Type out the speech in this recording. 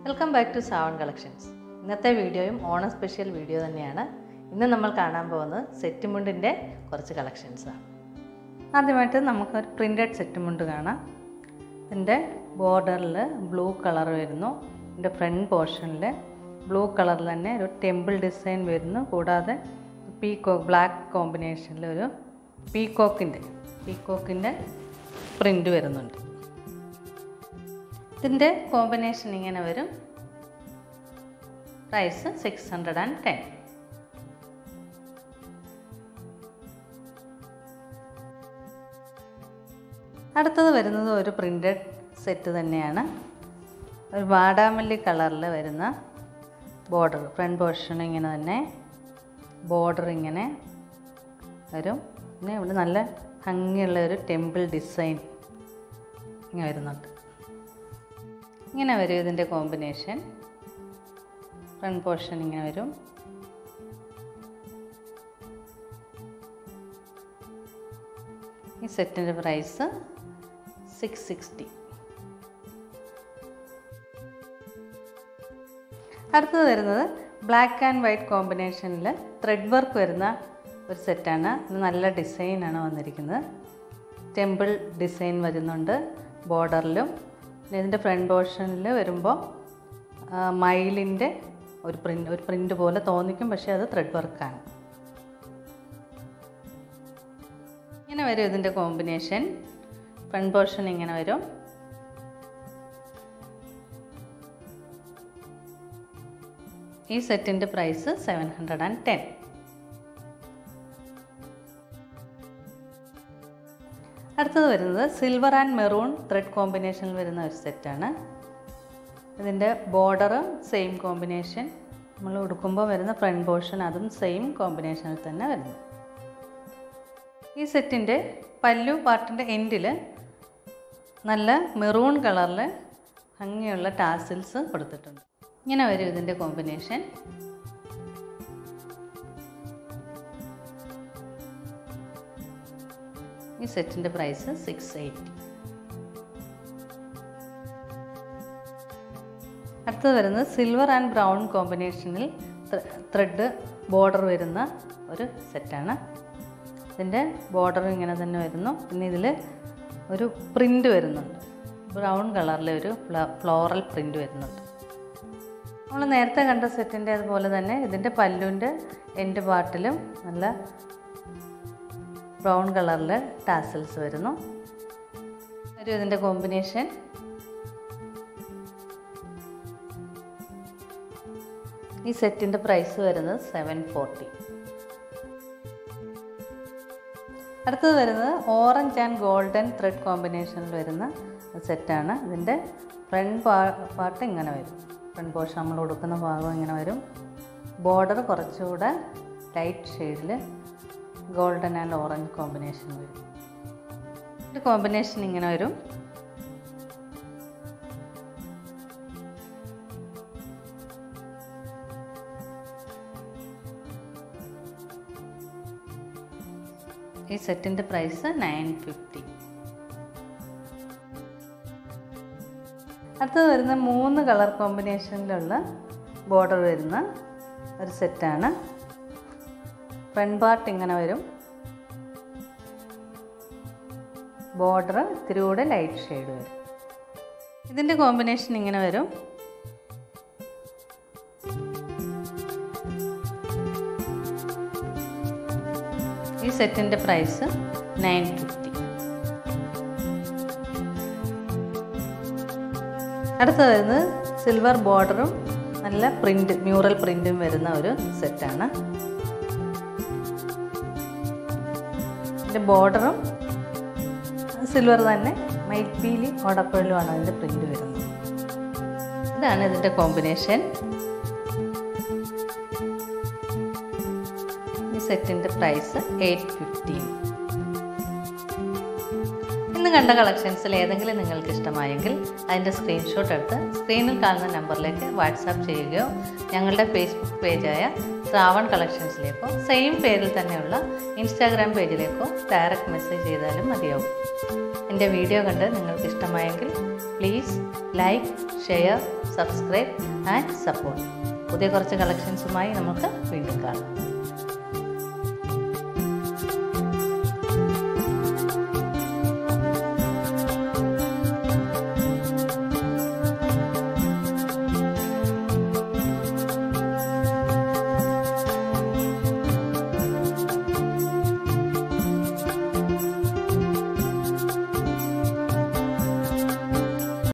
welcome back to Sawan collections ഇന്നത്തെ വീഡിയോയും Onam special video തന്നെയാണ് ഇന്ന് നമ്മൾ കാണാൻ പോകുന്നത് സെറ്റ് മുണ്ടിൻ്റെ കുറച്ച് കളക്ഷൻസാണ് ആദ്യമായിട്ട് നമുക്കൊരു പ്രിൻറ്റഡ് സെറ്റ് മുണ്ട് കാണാം ഇതിൻ്റെ ബോർഡറിൽ ബ്ലൂ കളർ വരുന്നു ഇതിൻ്റെ ഫ്രണ്ട് പോർഷനിൽ ബ്ലൂ കളറിൽ തന്നെ ഒരു ടെമ്പിൾ ഡിസൈൻ വരുന്നു കൂടാതെ പീകോക്ക് ബ്ലാക്ക് കോമ്പിനേഷനിൽ ഒരു പീകോക്കിൻ്റെ പീകോക്കിൻ്റെ പ്രിൻ്റ് വരുന്നുണ്ട് ഇതിൻ്റെ കോമ്പിനേഷൻ ഇങ്ങനെ വരും price six hundred and ten അടുത്തത് വരുന്നത് ഒരു പ്രിൻ്റഡ് സെറ്റ് തന്നെയാണ് ഒരു വാടാമല്ലി കളറിൽ വരുന്ന ബോർഡർ ഫ്രണ്ട് പോർഷൻ ഇങ്ങനെ തന്നെ ബോർഡർ ഇങ്ങനെ വരും പിന്നെ ഇവിടെ നല്ല ഭംഗിയുള്ള ഒരു ടെമ്പിൾ ഡിസൈൻ ഇങ്ങനെ വരുന്നുണ്ട് ഇങ്ങനെ വരും ഇതിൻ്റെ കോമ്പിനേഷൻ ഫ്രണ്ട് പോർഷൻ ഇങ്ങനെ വരും ഈ സെറ്റിൻ്റെ പ്രൈസ് സിക്സ് സിക്സ്റ്റി അടുത്തത് വരുന്നത് ബ്ലാക്ക് ആൻഡ് വൈറ്റ് കോമ്പിനേഷനിൽ ത്രെഡ് വർക്ക് വരുന്ന ഒരു സെറ്റാണ് ഇത് നല്ല ഡിസൈനാണ് വന്നിരിക്കുന്നത് ടെമ്പിൾ ഡിസൈൻ വരുന്നുണ്ട് ബോർഡറിലും പിന്നെ ഇതിൻ്റെ ഫ്രണ്ട് പോർഷനിൽ വരുമ്പോൾ മയിലിൻ്റെ ഒരു പ്രിൻ്റ് ഒരു പ്രിൻ്റ് പോലെ തോന്നിക്കും പക്ഷേ അത് ത്രെഡ് വർക്കാണ് ഇങ്ങനെ വരും ഇതിൻ്റെ കോമ്പിനേഷൻ ഫ്രണ്ട് പോർഷൻ ഇങ്ങനെ വരും ഈ സെറ്റിൻ്റെ price seven hundred and ten അടുത്തത് വരുന്നത് സിൽവർ ആൻഡ് മെറൂൺ ത്രെഡ് കോമ്പിനേഷനിൽ വരുന്ന ഒരു സെറ്റാണ് ഇതിൻ്റെ ബോർഡർ സെയിം കോമ്പിനേഷൻ നമ്മൾ ഉടുക്കുമ്പോൾ വരുന്ന ഫ്രണ്ട് പോർഷൻ അതും സെയിം കോമ്പിനേഷനിൽ തന്നെ വരുന്നു ഈ സെറ്റിൻ്റെ പല്ലു പാർട്ടിൻ്റെ എൻഡിൽ നല്ല മെറൂൺ കളറിൽ ഭംഗിയുള്ള ടാസിൽസ് കൊടുത്തിട്ടുണ്ട് ഇങ്ങനെ വരും ഇതിൻ്റെ കോമ്പിനേഷൻ ഈ സെറ്റിൻ്റെ പ്രൈസ് സിക്സ് എയ്റ്റി അടുത്തത് വരുന്നത് സിൽവർ ആൻഡ് ബ്രൗൺ കോമ്പിനേഷനിൽ ത്രെഡ് ബോർഡർ വരുന്ന ഒരു സെറ്റാണ് ഇതിൻ്റെ ബോർഡർ ഇങ്ങനെ തന്നെ വരുന്നു പിന്നെ ഇതിൽ ഒരു പ്രിൻ്റ് വരുന്നുണ്ട് ബ്രൗൺ കളറിലെ ഒരു ഫ്ലോറൽ പ്രിൻ്റ് വരുന്നുണ്ട് നമ്മൾ നേരത്തെ കണ്ട സെറ്റിൻ്റെ അതുപോലെ തന്നെ ഇതിൻ്റെ പല്ലുവിൻ്റെ എൻഡ് പാർട്ടിലും നല്ല ബ്രൗൺ കളറിൽ ടാസൽസ് വരുന്നു ഒരു ഇതിൻ്റെ കോമ്പിനേഷൻ ഈ സെറ്റിൻ്റെ പ്രൈസ് വരുന്നത് സെവൻ ഫോർട്ടി അടുത്തത് വരുന്നത് ഓറഞ്ച് ആൻഡ് ഗോൾഡൻ ത്രെഡ് കോമ്പിനേഷനിൽ വരുന്ന സെറ്റാണ് ഇതിൻ്റെ ഫ്രണ്ട് പാർട്ട് ഇങ്ങനെ വരും ഫ്രണ്ട് പോർഷൻ നമ്മൾ കൊടുക്കുന്ന ഭാഗം ഇങ്ങനെ വരും ബോർഡർ കുറച്ചുകൂടെ ലൈറ്റ് ഷെയ്ഡിൽ ഗോൾഡൻ ആൻഡ് ഓറഞ്ച് കോമ്പിനേഷൻ വരും ഇത് കോമ്പിനേഷൻ ഇങ്ങനെ വരും ഈ സെറ്റിൻ്റെ പ്രൈസ് നയൻ ഫിഫ്റ്റി അടുത്തത് വരുന്ന മൂന്ന് കളർ കോമ്പിനേഷനിലുള്ള ബോർഡർ വരുന്ന ഒരു സെറ്റാണ് ഫ്രണ്ട് പാർട്ട് ഇങ്ങനെ വരും ബോർഡർ ഇത്തിരി കൂടെ ലൈറ്റ് ഷെയ്ഡ് വരും ഇതിൻ്റെ കോമ്പിനേഷൻ ഇങ്ങനെ വരും ഈ സെറ്റിൻ്റെ പ്രൈസ് നയൻ ഫിഫ്റ്റി അടുത്തത് വരുന്നത് സിൽവർ ബോർഡറും നല്ല പ്രിൻ്റ് മ്യൂറൽ പ്രിൻറ്റും വരുന്ന ഒരു സെറ്റാണ് ഇതിൻ്റെ ബോർഡറും സിൽവർ തന്നെ മൈപ്പീലി ഓടപ്പള്ളുമാണ് അതിൻ്റെ പ്രിൻ്റ് വരുന്നത് ഇതാണ് ഇതിൻ്റെ കോമ്പിനേഷൻ ഈ സെറ്റിൻ്റെ പ്രൈസ് എയ്റ്റ് ഫിഫ്റ്റീൻ ഇന്ന് കണ്ട കളക്ഷൻസിൽ ഏതെങ്കിലും നിങ്ങൾക്ക് ഇഷ്ടമായെങ്കിൽ അതിൻ്റെ സ്ക്രീൻഷോട്ട് എടുത്ത് സ്ക്രീനിൽ കാണുന്ന നമ്പറിലേക്ക് വാട്സാപ്പ് ചെയ്യുകയോ ഞങ്ങളുടെ ഫേസ്ബുക്ക് പേജായ ശ്രാവൺ കളക്ഷൻസിലേക്കോ സെയിം പേരിൽ തന്നെയുള്ള ഇൻസ്റ്റാഗ്രാം പേജിലേക്കോ ഡയറക്റ്റ് മെസ്സേജ് ചെയ്താലും മതിയാവും എൻ്റെ വീഡിയോ കണ്ട് നിങ്ങൾക്ക് ഇഷ്ടമായെങ്കിൽ please like share subscribe and support പുതിയ കുറച്ച് കളക്ഷൻസുമായി നമുക്ക് വീണ്ടും കാണാം